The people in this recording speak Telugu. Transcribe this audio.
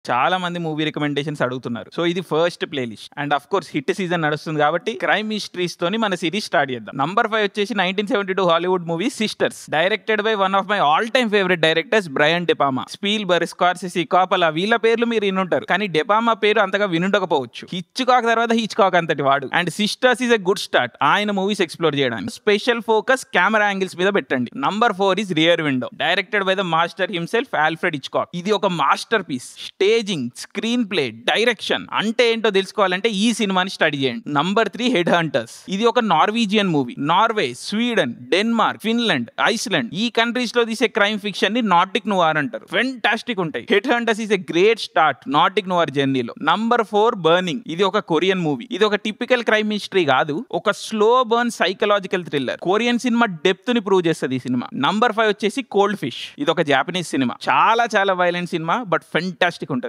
చాలా మంది మూవీ రికమెండేషన్స్ అడుగుతున్నారు సో ఇది first playlist and of course hit season నడుస్తుంది కాబట్టి క్రైమ్ మిస్టరీస్ తోని మన సిరీస్ స్టార్ట్ చేద్దాం నంబర్ ఫైవ్ వచ్చేసి nineteen seventy two Hollywood movie sisters directed by one of my all time favourite directors Brian De Palma Spielberg Scorsese కాపలా వీళ్ళ పేర్లు మీరు వినుంటారు కానీ డెపామా పేరు అంతగా వినుండకపోవచ్చు హిచ్కాక్ తర్వాత హిచ్కాక్ అంతటి వాడు and sisters is a good start ఆయన మూవీస్ ఎక్స్ప్లోర్ చేయడానికి స్పెషల్ ఫోకస్ కెమెరా యాంగిల్స్ మీద పెట్టండి number four is rear window directed by the master himself Alfred Hitchcock ఇది ఒక masterpiece staging screenplay direction అంటే ఏంటో తెలుసుకోవాలంటే ఈ సినిమాని స్టడీ చేయండి నంబర్ త్రీ హెడ్ హంటర్స్ ఇది ఒక Norwegian movie Norway Sweden Denmark Finland Iceland ఈ కంట్రీస్ లో తీసే క్రైమ్ ఫిక్షన్ ని నాటిక్ నువార్ అంటారు ఫెంటాస్టిక్ ఉంటాయి head hunters is a great start Nordic noir జర్నీలో నంబర్ ఫోర్ బర్నింగ్ ఇది ఒక కొరియన్ మూవీ ఇది ఒక టిపికల్ క్రైమ్ మిస్టరీ కాదు ఒక slow burn psychological thriller Korean సినిమా డెప్త్ ని ప్రూవ్ చేస్తుంది ఈ సినిమా నంబర్ ఫైవ్ వచ్చేసి కోల్డ్ ఫిష్ ఇది ఒక జాపనీస్ సినిమా చాలా చాలా వైలెంట్ సినిమా బట్ ఫెంటాస్టిక్ ఉంటుంది